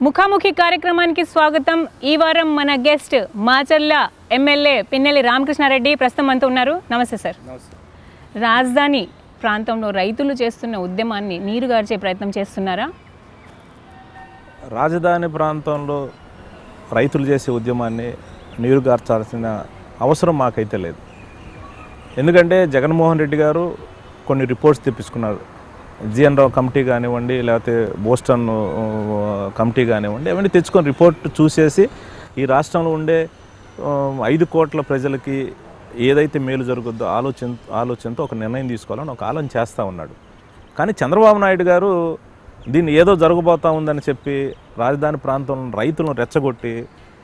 ముఖాముఖి కార్యక్రమానికి స్వాగతం ఈ వారం మన గెస్ట్ మాచర్ల ఎమ్మెల్యే పిన్నెల్లి రామకృష్ణారెడ్డి ప్రస్తుతం అంతా ఉన్నారు నమస్తే సార్ రాజధాని ప్రాంతంలో రైతులు చేస్తున్న ఉద్యమాన్ని నీరుగార్చే ప్రయత్నం చేస్తున్నారా రాజధాని ప్రాంతంలో రైతులు చేసే ఉద్యమాన్ని నీరుగార్చాల్సిన అవసరం మాకైతే లేదు ఎందుకంటే జగన్మోహన్ రెడ్డి గారు కొన్ని రిపోర్ట్స్ తెప్పించుకున్నారు జిఎన్ రావు కమిటీ కానివ్వండి లేకపోతే బోస్టన్ ఆ, కమిటీ కానివ్వండి అవన్నీ తెచ్చుకొని రిపోర్ట్ చూసేసి ఈ రాష్ట్రంలో ఉండే ఆ, ఐదు కోట్ల ప్రజలకి ఏదైతే మేలు జరుగుద్దో ఆలోచన ఆలోచనతో ఒక నిర్ణయం తీసుకోవాలని ఒక ఆలోచన చేస్తూ ఉన్నాడు కానీ చంద్రబాబు నాయుడు గారు దీన్ని ఏదో జరగబోతా ఉందని చెప్పి రాజధాని ప్రాంతంలో రైతులను రెచ్చగొట్టి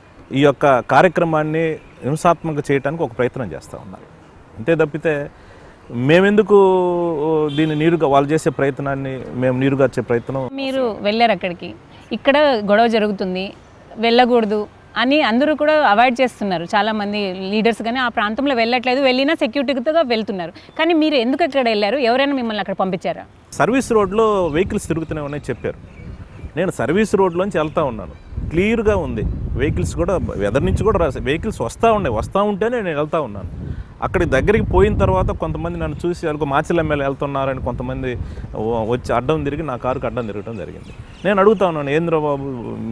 ఈ యొక్క కార్యక్రమాన్ని హింసాత్మక చేయడానికి ఒక ప్రయత్నం చేస్తూ ఉన్నారు అంతే తప్పితే మేమెందుకు దీన్ని నీరుగా వాళ్ళు చేసే ప్రయత్నాన్ని మేము నీరుగార్చే ప్రయత్నం మీరు వెళ్ళారు అక్కడికి ఇక్కడ గొడవ జరుగుతుంది వెళ్ళకూడదు అని అందరూ కూడా అవాయిడ్ చేస్తున్నారు చాలామంది లీడర్స్ కానీ ఆ ప్రాంతంలో వెళ్ళట్లేదు వెళ్ళినా సెక్యూరిటీతో వెళ్తున్నారు కానీ మీరు ఎందుకు అక్కడ వెళ్ళారు ఎవరైనా మిమ్మల్ని అక్కడ పంపించారా సర్వీస్ రోడ్లో వెహికల్స్ తిరుగుతూనే ఉన్నాయి చెప్పారు నేను సర్వీస్ రోడ్లోంచి వెళ్తా ఉన్నాను క్లియర్గా ఉంది వెహికల్స్ కూడా వెదర్ నుంచి కూడా రాసి వెహికల్స్ వస్తూ ఉన్నాయి వస్తూ ఉంటేనే నేను వెళ్తా ఉన్నాను అక్కడి దగ్గరికి పోయిన తర్వాత కొంతమంది నన్ను చూసి వాళ్ళకు మాచిల ఎమ్మెల్యే వెళ్తున్నారని కొంతమంది వ- వచ్చి అడ్డం తిరిగి నా కారుకి అడ్డం తిరగడం జరిగింది నేను అడుగుతా ఉన్నాను ఏంద్ర బాబు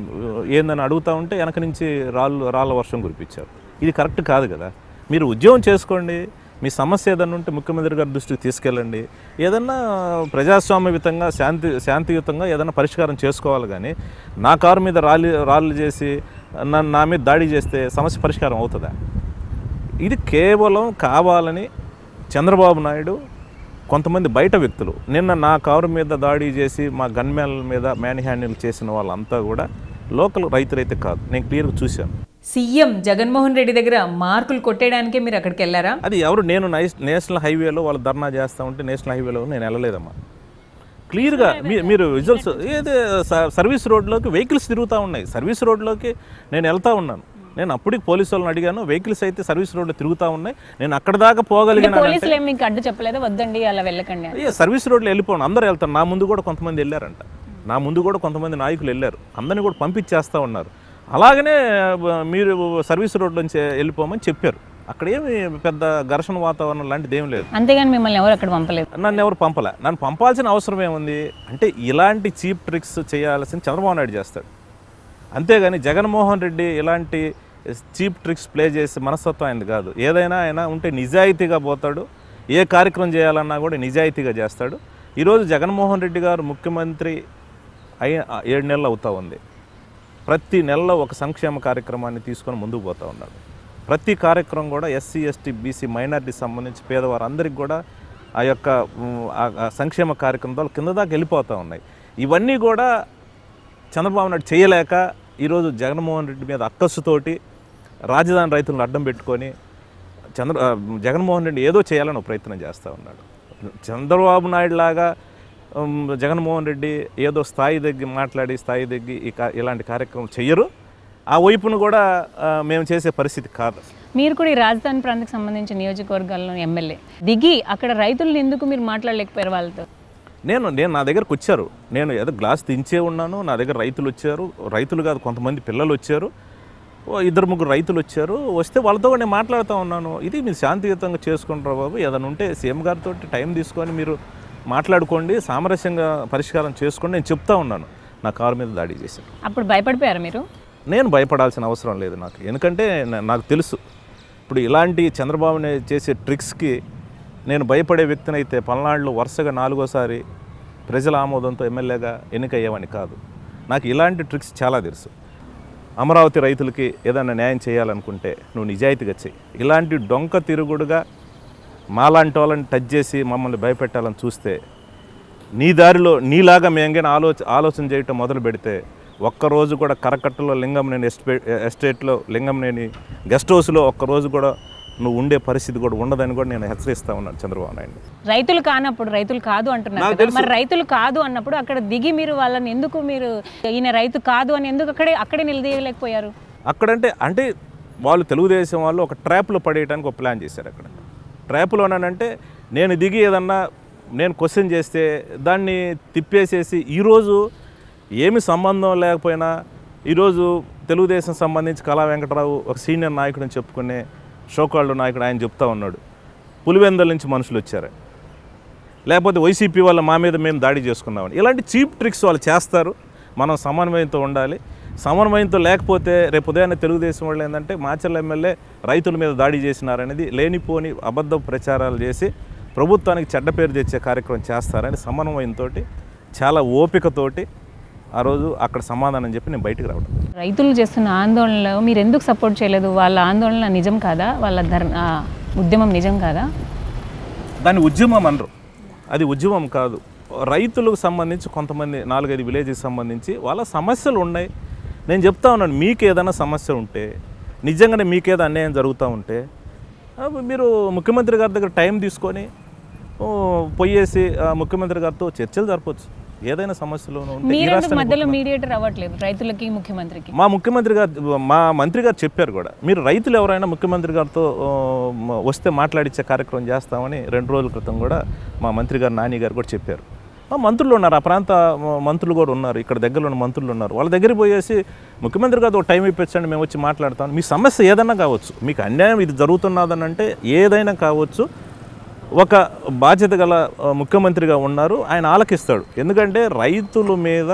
ఏందని అడుగుతా ఉంటే వెనక నుంచి రాళ్ళు రాళ్ళ వర్షం కురిపించారు ఇది కరెక్ట్ కాదు కదా మీరు ఉద్యోగం చేసుకోండి మీ సమస్య ఏదన్నా ఉంటే ముఖ్యమంత్రి గారి దృష్టికి తీసుకెళ్ళండి ఏదన్నా ప్రజాస్వామ్యయుతంగా శాంతి శాంతియుతంగా ఏదన్నా పరిష్కారం చేసుకోవాలి కానీ నా కారు మీద రాళ్ళు రాళ్ళు చేసి నన్ను నా మీద దాడి చేస్తే సమస్య పరిష్కారం అవుతుందా ఇది కేవలం కావాలని చంద్రబాబు నాయుడు కొంతమంది బయట వ్యక్తులు నిన్న నా కారు మీద దాడి చేసి మా గన్మ్యాన్ మీద మ్యాన్ హ్యాండిల్ చేసిన వాళ్ళంతా కూడా లోకల్ రైతులైతే కాదు నేను క్లియర్గా చూశాను సీఎం జగన్మోహన్ రెడ్డి దగ్గర మార్కులు కొట్టేయడానికే మీరు అక్కడికి వెళ్ళారా అది ఎవరు నేను నైస్- నేషనల్ హైవేలో వాళ్ళు ధర్నా చేస్తూ ఉంటే నేషనల్ హైవేలో నేను వెళ్ళలేదమ్మా క్లియర్గా మీ- మీరు విజువల్స్ ఏదే స- సర్వీస్ రోడ్లోకి వెహికల్స్ తిరుగుతూ ఉన్నాయి సర్వీస్ రోడ్లోకి నేను వెళ్తా ఉన్నాను నేను అప్పటికి పోలీసు వాళ్ళని అడిగాను వెహికల్స్ అయితే సర్వీస్ రోడ్లో తిరుగుతూ ఉన్నాయి నేను అక్కడ దాకా పోగలిగిన పోలీసులు ఏం మీకు అడ్డు చెప్పలేదా వద్దండి అలా వెళ్ళకండి అని అయ్యే సర్వీస్ రోడ్లో వెళ్ళిపోను అందరూ వెళ్తారు నా ముందు కూడా కొంతమంది వెళ్ళారంట నా ముందు కూడా కొంతమంది నాయకులు వెళ్ళారు అందరిని కూడా పంపించేస్తూ ఉన్నారు అలాగనే బ- మీరు సర్వీస్ రోడ్ నుంచి వెళ్ళిపోమని చెప్పారు అక్కడ ఏమి పెద్ద ఘర్షణ వాతావరణం లాంటిది ఏం లేదు అంతేగాని మిమ్మల్ని ఎవరు అక్కడ పంపలేదు నన్ను ఎవరు పంపలే నన్ను పంపాల్సిన అవసరం ఏముంది అంటే ఇలాంటి చీప్ ట్రిక్స్ చేయాల్సిన చంద్రబాబు నాయుడు చేస్తాడు అంతేగాని జగన్మోహన్ రెడ్డి ఇలాంటి చీప్ ట్రిక్స్ ప్లే చేసే మనస్తత్వం ఆయనది కాదు ఏదైనా ఆయన ఉంటే నిజాయితీగా పోతాడు ఏ కార్యక్రమం చేయాలన్నా కూడా నిజాయితీగా చేస్తాడు ఈరోజు జగన్మోహన్ రెడ్డి గారు ముఖ్యమంత్రి అయి ఏడు నెలలు అవుతా ఉంది ప్రతి నెలలో ఒక సంక్షేమ కార్యక్రమాన్ని తీసుకొని ముందుకు పోతూ ఉన్నాడు ప్రతి కార్యక్రమం కూడా ఎస్సీ ఎస్టీ బీసీ మైనార్టీ సంబంధించి పేదవారు అందరికి కూడా ఆ యొక్క ఉమ్, ఆ- ఆ సంక్షేమ కార్యక్రమం ద్వారా కింద దాకా వెళ్ళిపోతూ ఉన్నాయి ఇవన్నీ కూడా చంద్రబాబు నాయుడు చేయలేక ఈరోజు జగన్మోహన్ రెడ్డి మీద అక్కస్సుతోటి రాజధాని రైతులను అడ్డం పెట్టుకొని చంద్ర ఆ, జగన్మోహన్ రెడ్డి ఏదో చేయాలని ఒక ప్రయత్నం చేస్తూ ఉన్నాడు చంద్రబాబు నాయుడు లాగా ఉమ్, జగన్మోహన్ రెడ్డి ఏదో స్థాయి దగ్గర మాట్లాడి స్థాయి దగ్గర ఈ కా- ఇలాంటి కార్యక్రమం చెయ్యరు ఆ వైపును కూడా ఆ, మేము చేసే పరిస్థితి కాదు మీరు కూడా ఈ రాజధాని ప్రాంతానికి సంబంధించిన నియోజకవర్గాల్లో ఎమ్మెల్యే దిగి అక్కడ రైతులను ఎందుకు మీరు మాట్లాడలేకపోయారు వాళ్ళతో నేను నేను నా దగ్గరకు వచ్చారు నేను ఏదో గ్లాస్ దించే ఉన్నాను నా దగ్గర రైతులు వచ్చారు రైతులు కాదు కొంతమంది పిల్లలు వచ్చారు ఓ ఇద్దరు ముగ్గురు రైతులు వచ్చారు వస్తే వాళ్ళతో కూడా నేను మాట్లాడుతూ ఉన్నాను ఇది మీరు శాంతియుతంగా చేసుకుంటారు బాబు ఏదైనా ఉంటే సీఎం గారితో టైం తీసుకొని మీరు మాట్లాడుకోండి సామరస్యంగా పరిష్కారం చేసుకోండి నేను చెప్తా ఉన్నాను నా కారు మీద దాడి చేశాను అప్పుడు భయపడిపోయారు మీరు నేను భయపడాల్సిన అవసరం లేదు నాకు ఎందుకంటే నా- నాకు తెలుసు ఇప్పుడు ఇలాంటి చంద్రబాబు నాయుడు చేసే ట్రిక్స్కి నేను భయపడే వ్యక్తినైతే పల్నాడులో వరుసగా నాలుగోసారి ప్రజల ఆమోదంతో ఎమ్మెల్యేగా ఎన్నికయ్యేవాడిని కాదు నాకు ఇలాంటి ట్రిక్స్ చాలా తెలుసు అమరావతి రైతులకి ఏదైనా న్యాయం చేయాలనుకుంటే నువ్వు నిజాయితీగా చెయ్యి ఇలాంటి డొంక తిరుగుడుగా మాలాంటి వాళ్ళని టచ్ చేసి మమ్మల్ని భయపెట్టాలని చూస్తే నీ దారిలో నీలాగా మేంగైనా ఆలోచన ఆలోచన చేయటం మొదలు పెడితే ఒక్కరోజు కూడా కరకట్టలో లింగంనేని ఎస్టే ఎస్టేట్లో లింగంనేని గెస్ట్ హౌస్లో ఒక్కరోజు కూడా నువ్వు ఉండే పరిస్థితి కూడా ఉండదని కూడా నేను హెచ్చరిస్తా ఉన్నాను చంద్రబాబు నాయుడు రైతులు కానప్పుడు రైతులు కాదు అంటున్నారు నాకు కదా తెలుసు. మరి రైతులు కాదు అన్నప్పుడు అక్కడ దిగి మీరు వాళ్ళని ఎందుకు మీరు ఈయన రైతు కాదు అని ఎందుకు అక్కడే అక్కడే నిలదీయలేకపోయారు అక్కడంటే అంటే వాళ్ళు తెలుగుదేశం వాళ్ళు ఒక ట్రాప్లో పడేయడానికి ఒక ప్లాన్ చేశారు అక్కడ ట్రాప్లోనంటే నేను దిగి ఏదన్నా నేను క్వశ్చన్ చేస్తే దాన్ని తిప్పేసేసి ఈరోజు ఏమి సంబంధం లేకపోయినా ఈరోజు తెలుగుదేశం సంబంధించి కళా వెంకటరావు ఒక సీనియర్ నాయకుడు అని చెప్పుకునే షోకాళ్ళు నాయకుడు ఆయన చెప్తా ఉన్నాడు పులివెందల నుంచి మనుషులు వచ్చారు లేకపోతే వైసీపీ వాళ్ళ మా మీద మేము దాడి చేసుకున్నామని ఇలాంటి చీప్ ట్రిక్స్ వాళ్ళు చేస్తారు మనం సమన్వయంతో ఉండాలి సమన్వయంతో లేకపోతే రేపు ఉదయాన్నే తెలుగుదేశం వాళ్ళు ఏంటంటే మాచర్ల ఎమ్మెల్యే రైతుల మీద దాడి చేసినారనేది లేనిపోని అబద్ధ ప్రచారాలు చేసి ప్రభుత్వానికి చెడ్డ పేరు తెచ్చే కార్యక్రమం చేస్తారని సమన్వయంతో చాలా ఓపికతోటి ఆ రోజు అక్కడ సమాధానం చెప్పి నేను బయటికి రావడం రైతులు చేస్తున్న ఆందోళనలో మీరు ఎందుకు సపోర్ట్ చేయలేదు వాళ్ళ ఆందోళన నిజం కాదా వాళ్ళ ధర్ ఆ, ఉద్యమం నిజం కాదా దాన్ని ఉద్యమం అనరు అది ఉద్యమం కాదు రైతులకు సంబంధించి కొంతమంది నాలుగైదు విలేజ్కి సంబంధించి వాళ్ళ సమస్యలు ఉన్నాయి నేను చెప్తా ఉన్నాను మీకు ఏదైనా సమస్య ఉంటే నిజంగానే మీకేదో అన్యాయం జరుగుతూ ఉంటే ఆ, మీరు ముఖ్యమంత్రి గారి దగ్గర టైం తీసుకొని ఓ, పోయేసి ఆ, ముఖ్యమంత్రి గారితో చర్చలు జరపవచ్చు ఏదైనా సమస్యలు ఉంటే ఈ మీరెందుకు రాష్ట్రానికి మధ్యలో మీడియేటర్ అవ్వట్లేదు రైతులకి ముఖ్యమంత్రికి మా ముఖ్యమంత్రి గారు మా మంత్రి గారు చెప్పారు కూడా మీరు రైతులు ఎవరైనా ముఖ్యమంత్రి గారితో ఆ, మ- వస్తే మాట్లాడించే కార్యక్రమం చేస్తామని రెండు రోజుల క్రితం కూడా మా మంత్రి గారు నాని గారు కూడా చెప్పారు ఆ మంత్రులు ఉన్నారు ఆ ప్రాంత మ- మంత్రులు కూడా ఉన్నారు ఇక్కడ దగ్గరలో ఉన్న మంత్రులు ఉన్నారు వాళ్ళ దగ్గరికి పోయేసి ముఖ్యమంత్రి గారితో టైం ఇప్పించండి మేము వచ్చి మాట్లాడతాం మీ సమస్య ఏదైనా కావచ్చు మీకు అన్యాయం ఇది జరుగుతున్నదని అంటే ఏదైనా కావచ్చు ఒక బాధ్యత గల ఆ, ముఖ్యమంత్రిగా ఉన్నారు ఆయన ఆలకిస్తాడు ఎందుకంటే రైతుల మీద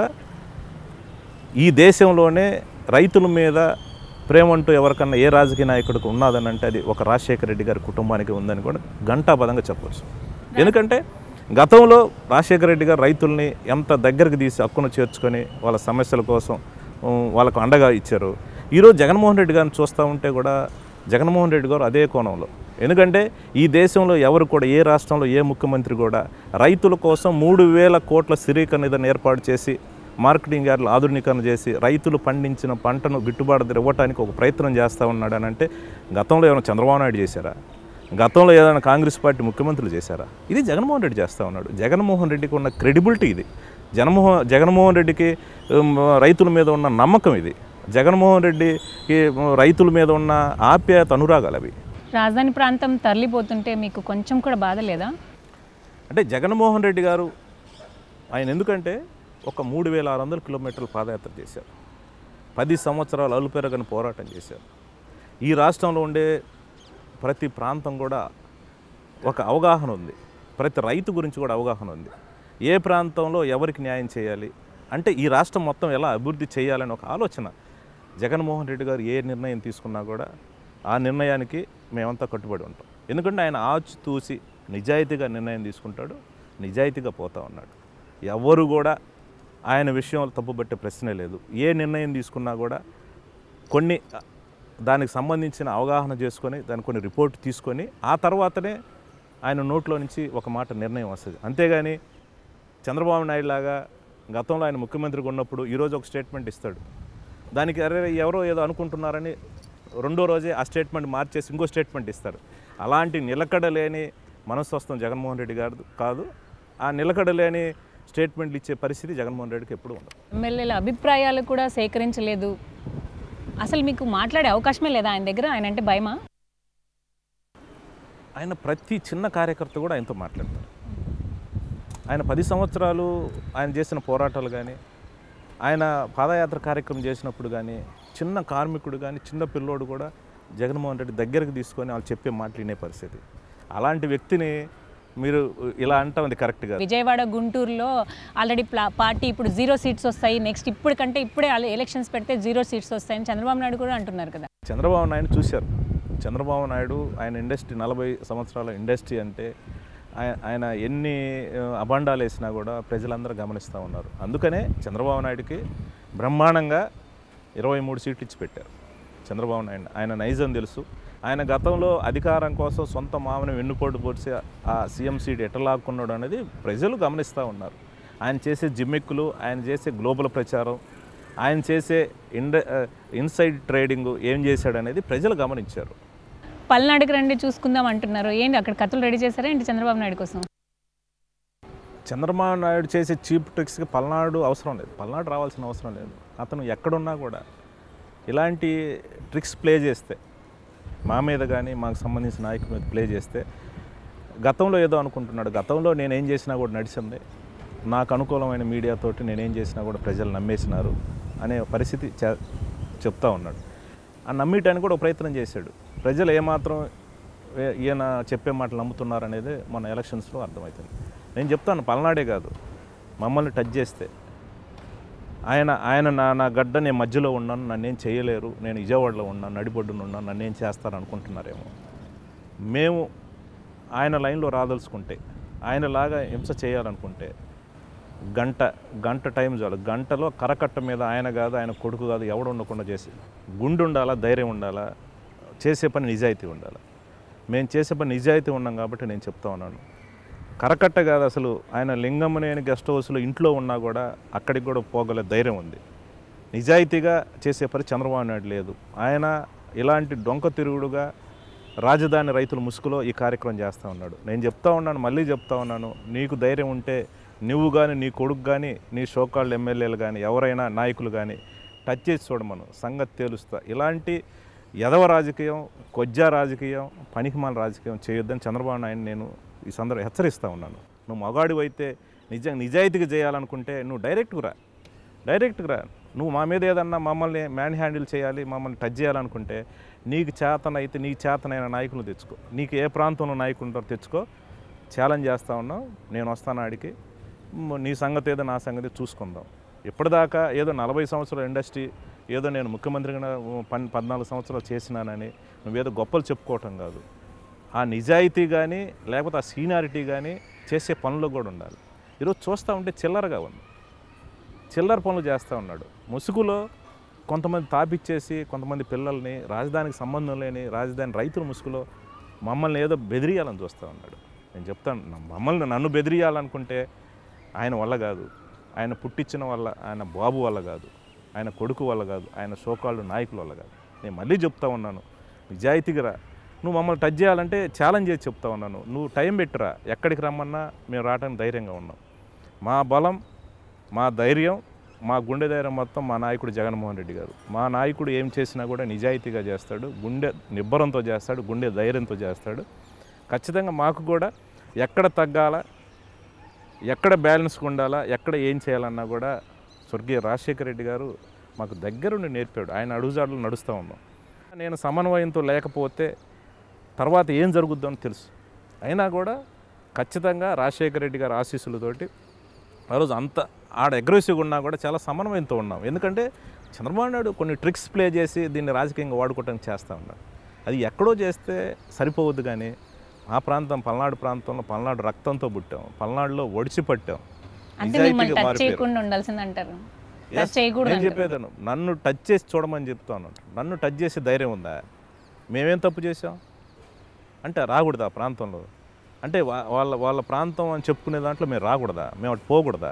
ఈ దేశంలోనే రైతుల మీద ప్రేమ అంటూ ఎవరికన్నా ఏ రాజకీయ నాయకుడికి ఉన్నదని అంటే అది ఒక రాజశేఖర రెడ్డి గారి కుటుంబానికి ఉందని కూడా ఘంటాపదంగా చెప్పవచ్చు ఎందుకంటే గతంలో రాజశేఖర రెడ్డి గారు రైతుల్ని ఎంత దగ్గరికి తీసి హక్కును చేర్చుకొని వాళ్ళ సమస్యల కోసం ఉమ్, వాళ్ళకు అండగా ఇచ్చారు ఈరోజు జగన్మోహన్ రెడ్డి గారిని చూస్తూ ఉంటే కూడా జగన్మోహన్ రెడ్డి గారు అదే కోణంలో ఎందుకంటే ఈ దేశంలో ఎవరు కూడా ఏ రాష్ట్రంలో ఏ ముఖ్యమంత్రి కూడా రైతుల కోసం మూడు వేల కోట్ల స్థిరీకరణ నిధిని ఏర్పాటు చేసి మార్కెటింగ్ యార్డులు ఆధునీకరణ చేసి రైతులు పండించిన పంటను గిట్టుబాటు ధర ఇవ్వడానికి ఒక ప్రయత్నం చేస్తూ ఉన్నాడు అని అంటే గతంలో ఏమైనా చంద్రబాబు నాయుడు చేశారా గతంలో ఏదైనా కాంగ్రెస్ పార్టీ ముఖ్యమంత్రులు చేశారా ఇది జగన్మోహన్ రెడ్డి చేస్తూ ఉన్నాడు జగన్మోహన్ రెడ్డికి ఉన్న క్రెడిబిలిటీ ఇది జగన్మోహన్ జగన్మోహన్ రెడ్డికి ఉమ్, రైతుల మీద ఉన్న నమ్మకం ఇది జగన్మోహన్ రెడ్డికి ఉమ్, రైతుల మీద ఉన్న ఆప్యాయత అనురాగాలు అవి రాజధాని ప్రాంతం తరలిపోతుంటే మీకు కొంచెం కూడా బాధ లేదా అంటే జగన్మోహన్ రెడ్డి గారు ఆయన ఎందుకంటే ఒక మూడు వేల ఆరు వందల కిలోమీటర్ల పాదయాత్ర చేశారు పది సంవత్సరాలు అలుపెరగని పోరాటం చేశారు ఈ రాష్ట్రంలో ఉండే ప్రతి ప్రాంతం కూడా ఒక అవగాహన ఉంది ప్రతి రైతు గురించి కూడా అవగాహన ఉంది ఏ ప్రాంతంలో ఎవరికి న్యాయం చేయాలి అంటే ఈ రాష్ట్రం మొత్తం ఎలా అభివృద్ధి చేయాలని ఒక ఆలోచన జగన్మోహన్ రెడ్డి గారు ఏ నిర్ణయం తీసుకున్నా కూడా ఆ నిర్ణయానికి మేమంతా కట్టుబడి ఉంటాం ఎందుకంటే ఆయన ఆచితూసి నిజాయితీగా నిర్ణయం తీసుకుంటాడు నిజాయితీగా పోతా ఉన్నాడు ఎవరు కూడా ఆయన విషయంలో తప్పుపట్టే ప్రశ్నే లేదు ఏ నిర్ణయం తీసుకున్నా కూడా కొన్ని దానికి సంబంధించిన అవగాహన చేసుకొని దాని కొన్ని రిపోర్ట్ తీసుకొని ఆ తర్వాతనే ఆయన నోట్లో నుంచి ఒక మాట నిర్ణయం వస్తుంది అంతేగాని చంద్రబాబు నాయుడు లాగా గతంలో ఆయన ముఖ్యమంత్రిగా ఉన్నప్పుడు ఈరోజు ఒక స్టేట్మెంట్ ఇస్తాడు దానికి అరే ఎవరో ఏదో అనుకుంటున్నారని రెండో రోజే ఆ స్టేట్మెంట్ మార్చేసి ఇంకో స్టేట్మెంట్ ఇస్తారు అలాంటి నిలకడలేని మనస్తత్వం జగన్మోహన్ రెడ్డి గారు కాదు ఆ నిలకడలేని స్టేట్మెంట్లు ఇచ్చే పరిస్థితి జగన్మోహన్ రెడ్డికి ఎప్పుడు ఉండదు ఎమ్మెల్యేల అభిప్రాయాలు కూడా సేకరించలేదు అసలు మీకు మాట్లాడే అవకాశమే లేదా ఆయన దగ్గర ఆయన అంటే భయమా ఆయన ప్రతి చిన్న కార్యకర్త కూడా ఆయనతో మాట్లాడతారు ఆయన పది సంవత్సరాలు ఆయన చేసిన పోరాటాలు కానీ ఆయన పాదయాత్ర కార్యక్రమం చేసినప్పుడు కానీ చిన్న కార్మికుడు కానీ చిన్న పిల్లోడు కూడా జగన్మోహన్ రెడ్డి దగ్గరికి తీసుకొని వాళ్ళు చెప్పే మాటలు వినే పరిస్థితి అలాంటి వ్యక్తిని మీరు ఇలా అంటాం అది కరెక్ట్ కాదు విజయవాడ గుంటూరులో ఆల్రెడీ ప్లా పార్టీ ఇప్పుడు జీరో సీట్స్ వస్తాయి నెక్స్ట్ ఇప్పటికంటే ఇప్పుడే ఎలక్షన్స్ పెడితే జీరో సీట్స్ వస్తాయని చంద్రబాబు నాయుడు కూడా అంటున్నారు కదా చంద్రబాబు నాయుడు చూశారు చంద్రబాబు నాయుడు ఆయన ఇండస్ట్రీ నలభై సంవత్సరాల ఇండస్ట్రీ అంటే ఆయ- ఆయన ఎన్ని ఆ, అభాండాలు వేసినా కూడా ప్రజలందరూ గమనిస్తూ ఉన్నారు అందుకనే చంద్రబాబు నాయుడుకి బ్రహ్మాండంగా ఇరవై మూడు సీట్లు ఇచ్చి పెట్టారు చంద్రబాబు నాయుడు ఆయన నైజం తెలుసు ఆయన గతంలో అధికారం కోసం సొంత మామని వెన్నుపోటు పొడిచి ఆ సీఎం సీట్ ఎట్లా లాక్కున్నాడు అనేది ప్రజలు గమనిస్తూ ఉన్నారు ఆయన చేసే జిమ్మిక్కులు ఆయన చేసే గ్లోబల్ ప్రచారం ఆయన చేసే ఇండ ఇన్సైడ్ ట్రేడింగ్ ఏం చేశాడు అనేది ప్రజలు గమనించారు పల్నాడుకి రండి చూసుకుందాం అంటున్నారు ఏంటి అక్కడ కథలు రెడీ చేశారా ఏంటి చంద్రబాబు నాయుడు కోసం చంద్రబాబు నాయుడు చేసే చీప్ ట్రిక్స్కి పల్నాడు అవసరం లేదు పల్నాడు రావాల్సిన అవసరం లేదు అతను ఎక్కడున్నా కూడా ఇలాంటి ట్రిక్స్ ప్లే చేస్తే మా మీద కానీ మాకు సంబంధించిన నాయకుల మీద ప్లే చేస్తే గతంలో ఏదో అనుకుంటున్నాడు గతంలో నేనేం చేసినా కూడా నడిచింది నాకు అనుకూలమైన మీడియాతోటి నేనేం చేసినా కూడా ప్రజలు నమ్మేసినారు అనే పరిస్థితి చే- చెప్తా ఉన్నాడు ఆ నమ్మటానికి కూడా ఒక ప్రయత్నం చేశాడు ప్రజలు ఏమాత్రం ఏ- ఈయన చెప్పే మాటలు నమ్ముతున్నారు అనేది మన ఎలక్షన్స్లో అర్థమవుతుంది నేను చెప్తాను పల్నాడే కాదు మమ్మల్ని టచ్ చేస్తే ఆయన ఆయన నా నా గడ్డ నేను మధ్యలో ఉన్నాను నన్నేం చేయలేరు నేను విజయవాడలో ఉన్నాను నడిబొడ్డున ఉన్నాను నన్నేం చేస్తారు అనుకుంటున్నారేమో మేము ఆయన లైన్లో రాదలుచుకుంటే ఆయనలాగా హింస చేయాలనుకుంటే గంట గంట టైం చాలు గంటలో కరకట్ట మీద ఆయన కాదు ఆయన కొడుకు కాదు ఎవడు ఉండకుండా చేసి గుండు ఉండాలా ధైర్యం ఉండాలా చేసే పని నిజాయితీ ఉండాలి మేము చేసే పని నిజాయితీ ఉన్నాం కాబట్టి నేను చెప్తా ఉన్నాను కరకట్ట కాదు అసలు ఆయన లింగమనేని గెస్ట్ హౌస్లో ఇంట్లో ఉన్నా కూడా అక్కడికి కూడా పోగల ధైర్యం ఉంది నిజాయితీగా చేసే పని చంద్రబాబు నాయుడు లేదు ఆయన ఇలాంటి డొంక తిరుగుడుగా రాజధాని రైతుల ముసుగులో ఈ కార్యక్రమం చేస్తూ ఉన్నాడు నేను చెప్తా ఉన్నాను మళ్ళీ చెప్తా ఉన్నాను నీకు ధైర్యం ఉంటే నువ్వు కానీ నీ కొడుకు కానీ నీ షోకాళ్ళు ఎమ్మెల్యేలు కానీ ఎవరైనా నాయకులు కానీ టచ్ చేసి చూడమను సంగతి తేలుస్తా ఇలాంటి ఎదవ రాజకీయం కొజ్జా రాజకీయం పనికిమాల రాజకీయం చేయొద్దని చంద్రబాబు నాయుడు నేను ఈ సందర్భం హెచ్చరిస్తూ ఉన్నాను నువ్వు మగాడివి అయితే నిజం నిజాయితీగా చేయాలనుకుంటే నువ్వు డైరెక్ట్గా రా డైరెక్ట్గా రా నువ్వు మా మీద ఏదన్నా మమ్మల్ని మ్యాన్ హ్యాండిల్ చేయాలి మమ్మల్ని టచ్ చేయాలనుకుంటే నీకు చేతనైతే నీకు చేతనైన నాయకులు తెచ్చుకో నీకు ఏ ప్రాంతంలో నాయకులు ఉంటారో తెచ్చుకో ఛాలెంజ్ చేస్తా ఉన్నావు నేను వస్తాను ఆడికి మ్, నీ సంగతి ఏదో నా సంగతి చూసుకుందాం ఇప్పటిదాకా ఏదో నలభై సంవత్సరాల ఇండస్ట్రీ ఏదో నేను ముఖ్యమంత్రిగా పన్ పద్నాలుగు సంవత్సరాలు చేసినానని నువ్వేదో గొప్పలు చెప్పుకోవటం కాదు ఆ నిజాయితీ కానీ లేకపోతే ఆ సీనియారిటీ కానీ చేసే పనులు కూడా ఉండాలి ఈరోజు చూస్తూ ఉంటే చిల్లరగా ఉంది చిల్లర పనులు చేస్తూ ఉన్నాడు ముసుగులో కొంతమంది తాపిచ్చేసి కొంతమంది పిల్లల్ని రాజధానికి సంబంధం లేని రాజధాని రైతుల ముసుగులో మమ్మల్ని ఏదో బెదిరియాలని చూస్తూ ఉన్నాడు నేను చెప్తాను నా- మమ్మల్ని నన్ను బెదిరియాలనుకుంటే ఆయన వల్ల కాదు ఆయన పుట్టించిన వల్ల ఆయన బాబు వల్ల కాదు ఆయన కొడుకు వల్ల కాదు ఆయన సోకాళ్ళు నాయకుల వల్ల కాదు నేను మళ్ళీ చెప్తా ఉన్నాను నిజాయితీగా రా నువ్వు మమ్మల్ని టచ్ చేయాలంటే ఛాలెంజ్ చేసి చెప్తా ఉన్నాను నువ్వు టైం పెట్టిరా ఎక్కడికి రమ్మన్నా మేము రావడానికి ధైర్యంగా ఉన్నాం మా బలం మా ధైర్యం మా గుండె ధైర్యం మొత్తం మా నాయకుడు జగన్మోహన్ రెడ్డి గారు మా నాయకుడు ఏం చేసినా కూడా నిజాయితీగా చేస్తాడు గుండె నిబ్బరంతో చేస్తాడు గుండె ధైర్యంతో చేస్తాడు ఖచ్చితంగా మాకు కూడా ఎక్కడ తగ్గాల ఎక్కడ బ్యాలెన్స్గా ఉండాలా ఎక్కడ ఏం చేయాలన్నా కూడా స్వర్గీయ రాజశేఖర రెడ్డి గారు మాకు దగ్గరుండి నేర్పాడు ఆయన అడుగుజాడలు నడుస్తూ ఉన్నాం నేను సమన్వయంతో లేకపోతే తర్వాత ఏం జరుగుద్దో అని తెలుసు అయినా కూడా ఖచ్చితంగా రాజశేఖర రెడ్డి గారి ఆశీస్సులతోటి ఆ రోజు అంత ఆడ అగ్రెసివ్గా ఉన్నా కూడా చాలా సమన్వయంతో ఉన్నాం ఎందుకంటే చంద్రబాబు నాయుడు కొన్ని ట్రిక్స్ ప్లే చేసి దీన్ని రాజకీయంగా వాడుకోవడానికి చేస్తూ ఉన్నాడు అది ఎక్కడో చేస్తే సరిపోవద్దు కానీ మా ప్రాంతం పల్నాడు ప్రాంతంలో పల్నాడు రక్తంతో పుట్టాం పల్నాడులో ఒడిచి పట్టాం అంటే మిమ్మల్ని నిజాయితీగా టచ్ మారిపోయారు. చేయకుండా ఉండాల్సింది అంటారు Yes, టచ్ చేయకూడదు నేను అంటారు. చెప్పేదాను నన్ను టచ్ చేసి చూడమని చెప్తాను నన్ను టచ్ చేసే ధైర్యం ఉందా మేమేం తప్పు చేసాం అంటే రాకూడదా ఆ ప్రాంతంలో అంటే వా- వాళ్ళ వాళ్ళ ప్రాంతం అని చెప్పుకునే దాంట్లో మేము రాకూడదా మేము అటు పోకూడదా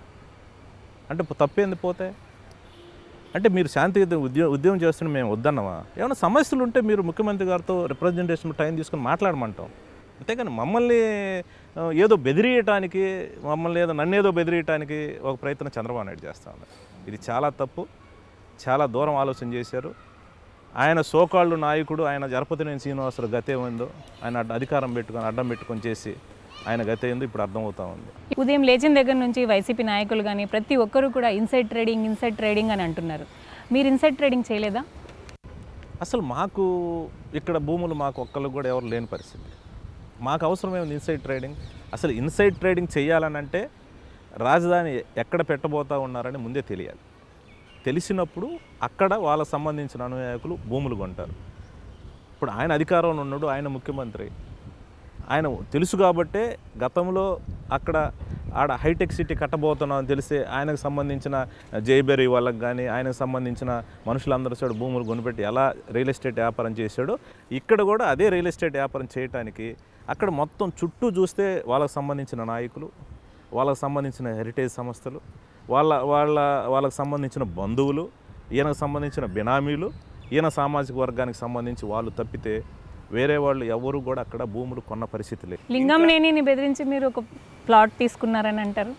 అంటే పో- తప్పేంది పోతే అంటే మీరు శాంతియుత ఉద్యోగం ఉద్యమం చేస్తున్న మేము వద్దన్నామా ఏమైనా సమస్యలు ఉంటే మీరు ముఖ్యమంత్రి గారితో రిప్రజెంటేషన్ టైం తీసుకుని మాట్లాడమంటాం అంతేగాని మమ్మల్ని ఆ, ఏదో బెదిరియటానికి మమ్మల్ని ఏదో నన్ను ఏదో బెదిరియటానికి ఒక ప్రయత్నం చంద్రబాబు నాయుడు చేస్తా ఉన్నారు ఇది చాలా తప్పు చాలా దూరం ఆలోచన చేశారు ఆయన సోకాళ్ళు నాయకుడు ఆయన జరపతినేని శ్రీనివాసరావు గతే ఉందో ఆయన అడ్డ- అధికారం పెట్టుకొని అడ్డం పెట్టుకొని చేసి ఆయన గతే ఏందో ఇప్పుడు అర్థమవుతా ఉంది ఉదయం లేచిన దగ్గర నుంచి వైసీపీ నాయకులు కానీ ప్రతి ఒక్కరు కూడా ఇన్సైడ్ ట్రేడింగ్ ఇన్సైడ్ ట్రేడింగ్ అని అంటున్నారు మీరు ఇన్సైడ్ ట్రేడింగ్ చేయలేదా అసలు మాకు ఇక్కడ భూములు మాకు ఒక్కళ్ళు కూడా ఎవరు లేని పరిస్థితి మాకు అవసరమేముంది ఇన్సైడ్ ట్రేడింగ్ అసలు ఇన్సైడ్ ట్రేడింగ్ చేయాలని అంటే రాజధాని ఎక్కడ పెట్టబోతా ఉన్నారని ముందే తెలియాలి తెలిసినప్పుడు అక్కడ వాళ్ళకు సంబంధించిన అనుయాయకులు భూములు కొంటారు ఇప్పుడు ఆయన అధికారంలో ఉన్నాడు ఆయన ముఖ్యమంత్రి ఆయన తెలుసు కాబట్టే గతంలో అక్కడ ఆడ హైటెక్ సిటీ కట్టబోతున్నాం అని తెలిసి ఆయనకు సంబంధించిన జైబెరీ వాళ్ళకి కానీ ఆయనకు సంబంధించిన మనుషులందరూ చూడు భూములు కొనిపెట్టి ఎలా రియల్ ఎస్టేట్ వ్యాపారం చేశాడో ఇక్కడ కూడా అదే రియల్ ఎస్టేట్ వ్యాపారం చేయటానికి అక్కడ మొత్తం చుట్టూ చూస్తే వాళ్ళకి సంబంధించిన నాయకులు వాళ్ళకి సంబంధించిన హెరిటేజ్ సంస్థలు వాళ్ళ వాళ్ళ వాళ్ళకి సంబంధించిన బంధువులు ఈయనకు సంబంధించిన బినామీలు ఈయన సామాజిక వర్గానికి సంబంధించి వాళ్ళు తప్పితే వేరే వాళ్ళు ఎవరు కూడా అక్కడ భూములు కొన్న పరిస్థితి లేదు లింగంనేనిని బెదిరించి మీరు ఒక ప్లాట్ తీసుకున్నారని అంటారు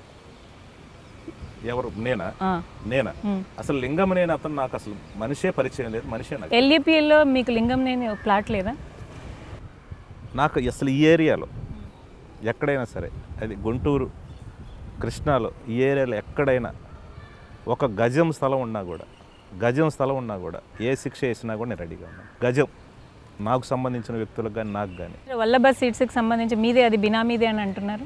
ఎవరు నేనా ఆ. నేనా మ్. అసలు లింగం నేను అతను నాకు అసలు మనిషే పరిచయం లేదు మనిషే నాకు ఎల్ఈపిఎల్లో మీకు లింగంనేని ఒక ప్లాట్ లేదా నాకు అసలు ఈ ఏరియాలో ఎక్కడైనా సరే అది గుంటూరు కృష్ణాలో ఈ ఏరియాలో ఎక్కడైనా ఒక గజం స్థలం ఉన్నా కూడా గజం స్థలం ఉన్నా కూడా ఏ శిక్ష వేసినా కూడా నేను రెడీగా ఉన్నాను గజం నాకు సంబంధించిన వ్యక్తులకు కానీ నాకు కానీ వల్లభ సీట్స్కి సంబంధించి మీదే అది బినామీదే అని అంటున్నారు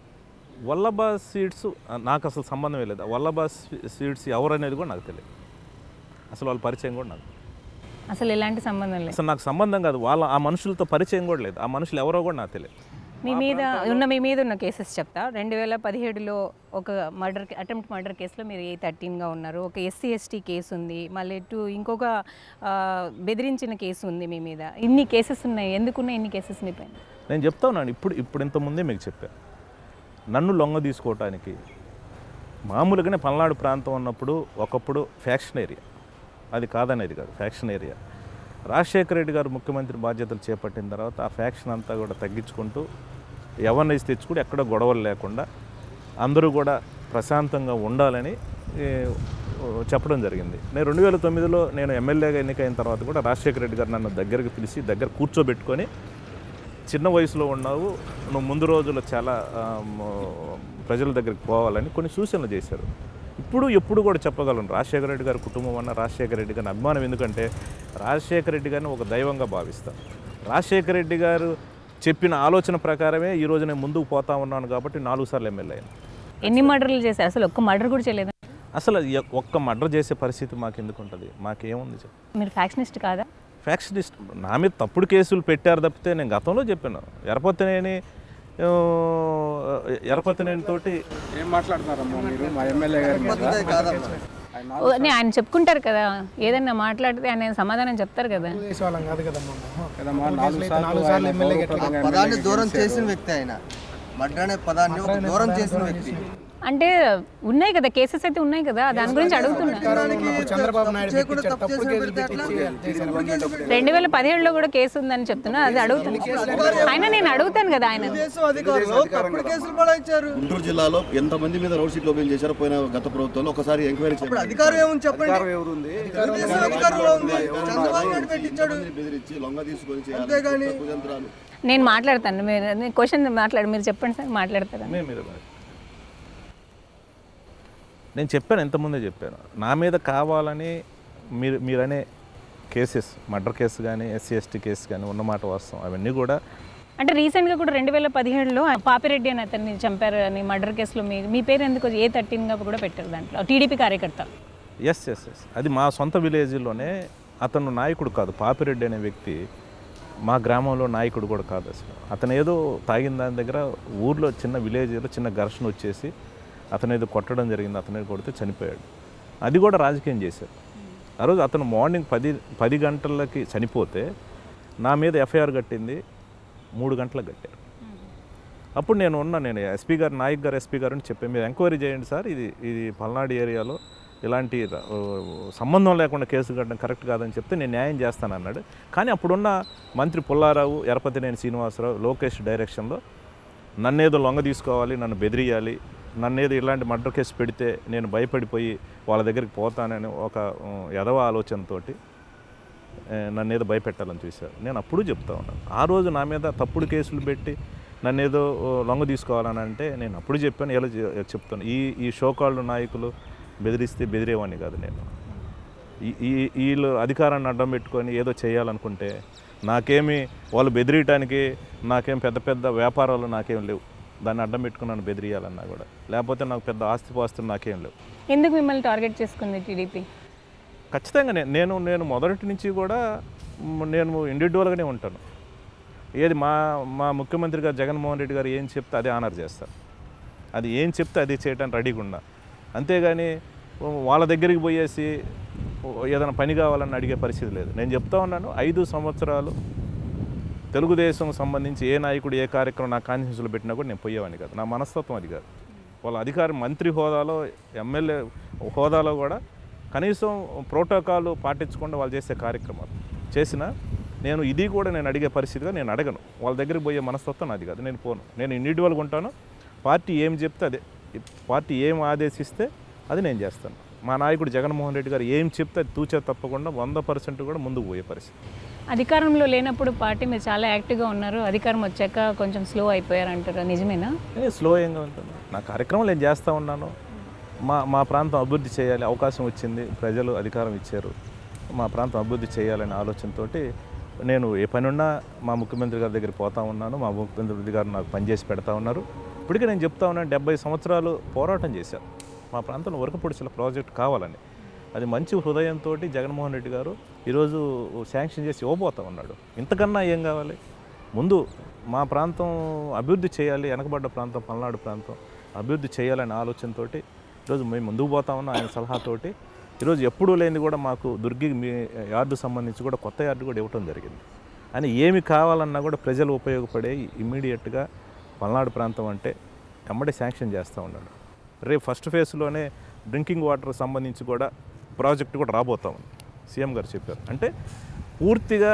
వల్లభ సీడ్స్ నాకు అసలు సంబంధమే లేదు వల్లభ సీడ్స్ ఎవరు అనేది కూడా నాకు తెలియదు అసలు వాళ్ళ పరిచయం కూడా నాకు అసలు ఎలాంటి సంబంధం లేదు అసలు నాకు సంబంధం కాదు వాళ్ళ ఆ మనుషులతో పరిచయం కూడా లేదు ఆ మనుషులు ఎవరో కూడా నాకు తెలియదు మీ మీద ఉన్న మీ మీద ఉన్న కేసెస్ చెప్తా రెండు వేల పదిహేడులో ఒక మర్డర్ అటెంప్ట్ మర్డర్ కేసులో మీరు ఏ థర్టీన్గా ఉన్నారు ఒక ఎస్సీ ఎస్టీ కేసు ఉంది మళ్ళీ టూ ఇంకొక ఆ, బెదిరించిన కేసు ఉంది మీ మీద ఇన్ని కేసెస్ ఉన్నాయి ఎందుకున్నాయి ఇన్ని కేసెస్ మీ పైన నేను చెప్తా ఉన్నాను ఇప్పుడు ఇప్పుడు ఇంతకుముందే మీకు చెప్పాను నన్ను లొంగ తీసుకోవటానికి మామూలుగానే పల్నాడు ప్రాంతం ఉన్నప్పుడు ఒకప్పుడు ఫ్యాక్షన్ ఏరియా అది కాదనేది కాదు ఫ్యాక్షన్ ఏరియా రాజశేఖర రెడ్డి గారు ముఖ్యమంత్రి బాధ్యతలు చేపట్టిన తర్వాత ఆ ఫ్యాక్షన్ అంతా కూడా తగ్గించుకుంటూ ఎవరిని తెచ్చుకుంటూ ఎక్కడ గొడవలు లేకుండా అందరూ కూడా ప్రశాంతంగా ఉండాలని ఏ, చెప్పడం జరిగింది నేను రెండు వేల తొమ్మిదిలో నేను ఎమ్మెల్యేగా ఎన్నికైన తర్వాత కూడా రాజశేఖర రెడ్డి గారు నన్ను దగ్గరికి పిలిచి దగ్గర కూర్చోబెట్టుకొని చిన్న వయసులో ఉన్నావు నువ్వు ముందు రోజుల్లో చాలా ఆ, మ- ప్రజల దగ్గరికి పోవాలని కొన్ని సూచనలు చేశారు ఇప్పుడు ఎప్పుడు కూడా చెప్పగలను రాజశేఖర రెడ్డి గారి కుటుంబం అన్న రాజశేఖర రెడ్డి గారిని అభిమానం ఎందుకంటే రాజశేఖర రెడ్డి గారిని ఒక దైవంగా భావిస్తాను రాజశేఖర రెడ్డి గారు చెప్పిన ఆలోచన ప్రకారమే ఈ రోజు నేను ముందుకు పోతా ఉన్నాను కాబట్టి నాలుగు సార్లు ఎమ్మెల్యే అయ్యాను ఎన్ని మర్డర్లు చేశారు అసలు ఒక్క మర్డర్ కూడా చేయలేదు అసలు ఎ- ఒక్క మర్డర్ చేసే పరిస్థితి మాకు ఎందుకు ఉంటుంది మాకేముంది చెప్పు మీరు ఫ్యాక్షనిస్ట్ కాదా ఫ్యాక్షనిస్ట్ నా మీద తప్పుడు కేసులు పెట్టారు తప్పితే నేను గతంలో చెప్పాను ఎరపతినేని ఆ, ఎరపతినేని తోటి ఏం మాట్లాడుతున్నారమ్మా మీరు మా ఎమ్మెల్యే గారి మీద ఆయన ఓ, నే- ఆయన చెప్పుకుంటారు కదా ఏదన్నా మాట్లాడితే ఆయన సమాధానం చెప్తారు కదా వాళ్ళం కాదు కదమ్మా మేము. కదమ్మా నాలుగు సార్లు నాలుగు సార్లు ఆయన ఎమ్మెల్యే గౌరవప్రదంగా పదాన్ని దూరం చేసిన వ్యక్తి ఆయన మడ్ర అనే పదాన్ని ఒక దూరం చేసిన వ్యక్తి అంటే ఉన్నాయి కదా కేసెస్ అయితే ఉన్నాయి కదా దాని గురించి అడుగుతున్నా ఉన్నప్పుడు చంద్రబాబు నాయుడు చేయకుండా పెట్టించాడు. తప్పు తప్పుడు చేసిన కేసులు పెడితే ఎట్లా? పెట్టించి చేశారు. రెండు వేల పదిహేడులో కూడా కేసు ఉందని చెప్తున్నా అది అడుగుతున్నా ఆయన నేను అడుగుతాను కదా ఆయన దేశం అధికారులు తప్పుడు కేసులు కూడా ఇచ్చారు గుంటూరు జిల్లాలో ఎంతమంది మీద రోడ్ షీట్లు ఓపెన్ చేశారో పోయిన గత ప్రభుత్వంలో ఒకసారి ఎంక్వైరీ ఇప్పుడు చేయండి అధికారం ఏముంది చెప్పండి ఎవరుంది తెలుగుదేశం అధికారంలో ఉంది చంద్రబాబు నాయుడు పెట్టించాడు బెదిరించి లొంగ తీసుకొని చేయాలి అంతేగాని కుతంత్రాలు నేను మాట్లాడతాను మీరు క్వశ్చన్ మాట్లాడు మీరు చెప్పండి సార్ మాట్లాడతారా మే మీద మరి. నేను చెప్పాను ఎంతమందే చెప్పాను నా మీద కావాలని మీరు మీరనే కేసెస్ మర్డర్ కేసు కానీ ఎస్సీ ఎస్టీ కేసు కానీ ఉన్నమాట వాస్తవం అవన్నీ కూడా అంటే రీసెంట్గా కూడా రెండు వేల పదిహేడులో పాపిరెడ్డి అని అతన్ని చంపారు అని మర్డర్ కేసులో మీ మీ పేరు ఎందుకు ఏ థర్టీన్గా కూడా పెట్టారు దాంట్లో టీడీపీ కార్యకర్త ఎస్ ఎస్ ఎస్ అది మా సొంత విలేజ్లోనే అతను నాయకుడు కాదు పాపిరెడ్డి అనే వ్యక్తి మా గ్రామంలో నాయకుడు కూడా కాదు అసలు అతను ఏదో తాగిన దాని దగ్గర ఊర్లో చిన్న విలేజ్లో చిన్న ఘర్షణ వచ్చేసి అతను ఏదో కొట్టడం జరిగింది అతను ఏదో కొడితే చనిపోయాడు అది కూడా రాజకీయం చేశారు ఆ రోజు అతను మార్నింగ్ పది పది గంటలకి చనిపోతే నా మీద ఎఫ్ఐఆర్ కట్టింది మూడు గంటలకు కట్టారు అప్పుడు నేను ఉన్నా నేను ఎస్పీ గారు నాయక్ గారు ఎస్పీ గారు అని చెప్పాను మీరు ఎంక్వైరీ చేయండి సార్ ఇది ఇది పల్నాడు ఏరియాలో ఇలాంటి ర- ఓ, సంబంధం లేకుండా కేసు కట్టడం కరెక్ట్ కాదని చెప్తే నేను న్యాయం చేస్తాను అన్నాడు కానీ అప్పుడున్న మంత్రి పుల్లారావు ఎరపతినేని శ్రీనివాసరావు లోకేష్ డైరెక్షన్లో నన్నేదో లొంగ తీసుకోవాలి నన్ను బెదిరియాలి నన్నేదో ఇలాంటి మర్డర్ కేసు పెడితే నేను భయపడిపోయి వాళ్ళ దగ్గరికి పోతానని ఒక ఉం, ఎదవ ఆలోచనతోటి ఏ, నన్ను ఏదో భయపెట్టాలని చూశారు నేను అప్పుడు చెప్తా ఉన్నాను ఆ రోజు నా మీద తప్పుడు కేసులు పెట్టి నన్ను ఏదో ఓ, లొంగ తీసుకోవాలని అంటే నేను అప్పుడు చెప్పాను ఎలా చె- చెప్తాను ఈ ఈ షోకాళ్ళు నాయకులు బెదిరిస్తే బెదిరేవాడిని కాదు నేను ఈ- ఈ వీళ్ళు అధికారాన్ని అడ్డం పెట్టుకొని ఏదో చేయాలనుకుంటే నాకేమి వాళ్ళు బెదిరియటానికి నాకేం పెద్ద పెద్ద వ్యాపారాలు నాకేం లేవు దాన్ని అడ్డం పెట్టుకుని నన్ను బెదిరియాలన్నా కూడా లేకపోతే నాకు పెద్ద ఆస్తిపాస్తులు నాకేం లేవు ఎందుకు మిమ్మల్ని టార్గెట్ చేసుకుంది టీడీపీ ఖచ్చితంగా నే- నేను నేను మొదటి నుంచి కూడా మ్, నేను ఇండివిజువల్గానే ఉంటాను ఏది మా మా ముఖ్యమంత్రి గారు జగన్మోహన్ రెడ్డి గారు ఏం చెప్తే అదే ఆనర్ చేస్తారు అది ఏం చెప్తే అది చేయడానికి రెడీగా ఉన్నా అంతేగాని వాళ్ళ దగ్గరికి పోయేసి ఏదైనా పని కావాలని అడిగే పరిస్థితి లేదు నేను చెప్తా ఉన్నాను ఐదు సంవత్సరాలు తెలుగుదేశం సంబంధించి ఏ నాయకుడు ఏ కార్యక్రమం నా కాన్స్టిట్యూన్సీలో పెట్టినా కూడా నేను పోయేవాడిని కాదు నా మనస్తత్వం అది కాదు వాళ్ళ అధికారి మంత్రి హోదాలో ఎమ్మెల్యే హోదాలో కూడా కనీసం ప్రోటోకాల్ పాటించకుండా వాళ్ళు చేసే కార్యక్రమాలు చేసిన నేను ఇది కూడా నేను అడిగే పరిస్థితిగా నేను అడగను వాళ్ళ దగ్గరికి పోయే మనస్తత్వం నాది కాదు నేను పోను నేను ఇండివిజువల్గా ఉంటాను పార్టీ ఏం చెప్తే అదే పార్టీ ఏం ఆదేశిస్తే అది నేను చేస్తాను మా నాయకుడు జగన్మోహన్ రెడ్డి గారు ఏం చెప్తే అది తూచే తప్పకుండా వంద పర్సెంట్ కూడా ముందుకు పోయే పరిస్థితి అధికారంలో లేనప్పుడు పార్టీ మీరు చాలా యాక్టివ్గా ఉన్నారు అధికారం వచ్చాక కొంచెం స్లో అయిపోయారు అంటారు నిజమేనా నేను స్లో ఏంగా ఉంటుంది నా కార్యక్రమం నేను చేస్తూ ఉన్నాను మా మా ప్రాంతం అభివృద్ధి చేయాలి అవకాశం వచ్చింది ప్రజలు అధికారం ఇచ్చారు మా ప్రాంతం అభివృద్ధి చేయాలనే ఆలోచనతోటి నేను ఏ పని ఉన్నా మా ముఖ్యమంత్రి గారి దగ్గర పోతా ఉన్నాను మా ముఖ్యమంత్రి గారు నాకు పనిచేసి పెడతా ఉన్నారు ఇప్పటికీ నేను చెప్తా ఉన్నాను డెబ్బై సంవత్సరాలు పోరాటం చేశారు మా ప్రాంతంలో వరకపొడిచిన ప్రాజెక్ట్ కావాలని అది మంచి హృదయంతో జగన్మోహన్ రెడ్డి గారు ఈరోజు శాంక్షన్ చేసి ఇవ్వబోతా ఉన్నాడు ఇంతకన్నా ఏం కావాలి ముందు మా ప్రాంతం అభివృద్ధి చేయాలి వెనకబడ్డ ప్రాంతం పల్నాడు ప్రాంతం అభివృద్ధి చేయాలనే ఆలోచనతోటి ఈరోజు మేము ముందుకు పోతా ఉన్నాం ఆయన సలహాతోటి ఈరోజు ఎప్పుడూ లేనిది కూడా మాకు దుర్గి మీ యార్డు సంబంధించి కూడా కొత్త యార్డు కూడా ఇవ్వటం జరిగింది అని ఏమి కావాలన్నా కూడా ప్రజలు ఉపయోగపడే ఇమ్మీడియట్గా పల్నాడు ప్రాంతం అంటే ఎమ్మడే శాంక్షన్ చేస్తూ ఉన్నాడు రేపు ఫస్ట్ ఫేజ్లోనే డ్రింకింగ్ వాటర్ సంబంధించి కూడా ప్రాజెక్ట్ కూడా రాబోతా ఉంది సీఎం గారు చెప్పారు అంటే పూర్తిగా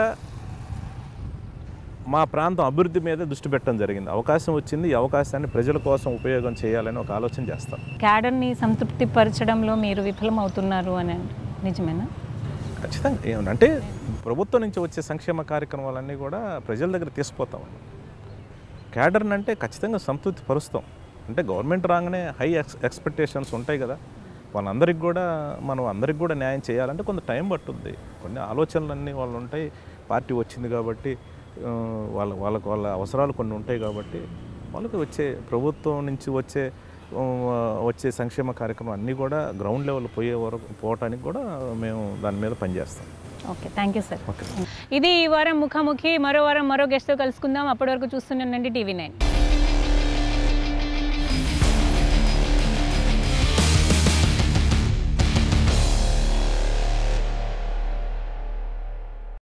మా ప్రాంతం అభివృద్ధి మీద దృష్టి పెట్టడం జరిగింది అవకాశం వచ్చింది ఈ అవకాశాన్ని ప్రజల కోసం ఉపయోగం చేయాలని ఒక ఆలోచన చేస్తాం క్యాడర్ని సంతృప్తి పరచడంలో మీరు విఫలమవుతున్నారు అని నిజమేనా ఖచ్చితంగా ఏమన్నా అంటే ప్రభుత్వం నుంచి వచ్చే సంక్షేమ కార్యక్రమాలన్నీ కూడా ప్రజల దగ్గర తీసుకుపోతాం క్యాడర్ని అంటే ఖచ్చితంగా సంతృప్తి పరుస్తాం అంటే గవర్నమెంట్ రాగానే హై ఎక్స్ ఎక్స్పెక్టేషన్స్ ఉంటాయి కదా వాళ్ళందరికీ కూడా మనం అందరికి కూడా న్యాయం చేయాలంటే కొంత టైం పట్టుద్ది కొన్ని ఆలోచనలన్నీ వాళ్ళు ఉంటాయి పార్టీ వచ్చింది కాబట్టి ఆ, వాళ్ళ వాళ్ళకు వాళ్ళ అవసరాలు కొన్ని ఉంటాయి కాబట్టి వాళ్ళకి వచ్చే ప్రభుత్వం నుంచి వచ్చే ఆ, వచ్చే సంక్షేమ కార్యక్రమం అన్నీ కూడా గ్రౌండ్ లెవెల్ పోయే వరకు పోవటానికి కూడా మేము దాని మీద పనిచేస్తాం okay thank you sir okay ఇది ఈ వారం ముఖాముఖి మరో వారం మరో గెస్ట్తో కలుసుకుందాం అప్పటి వరకు చూస్తున్నానండి టీవీ నైన్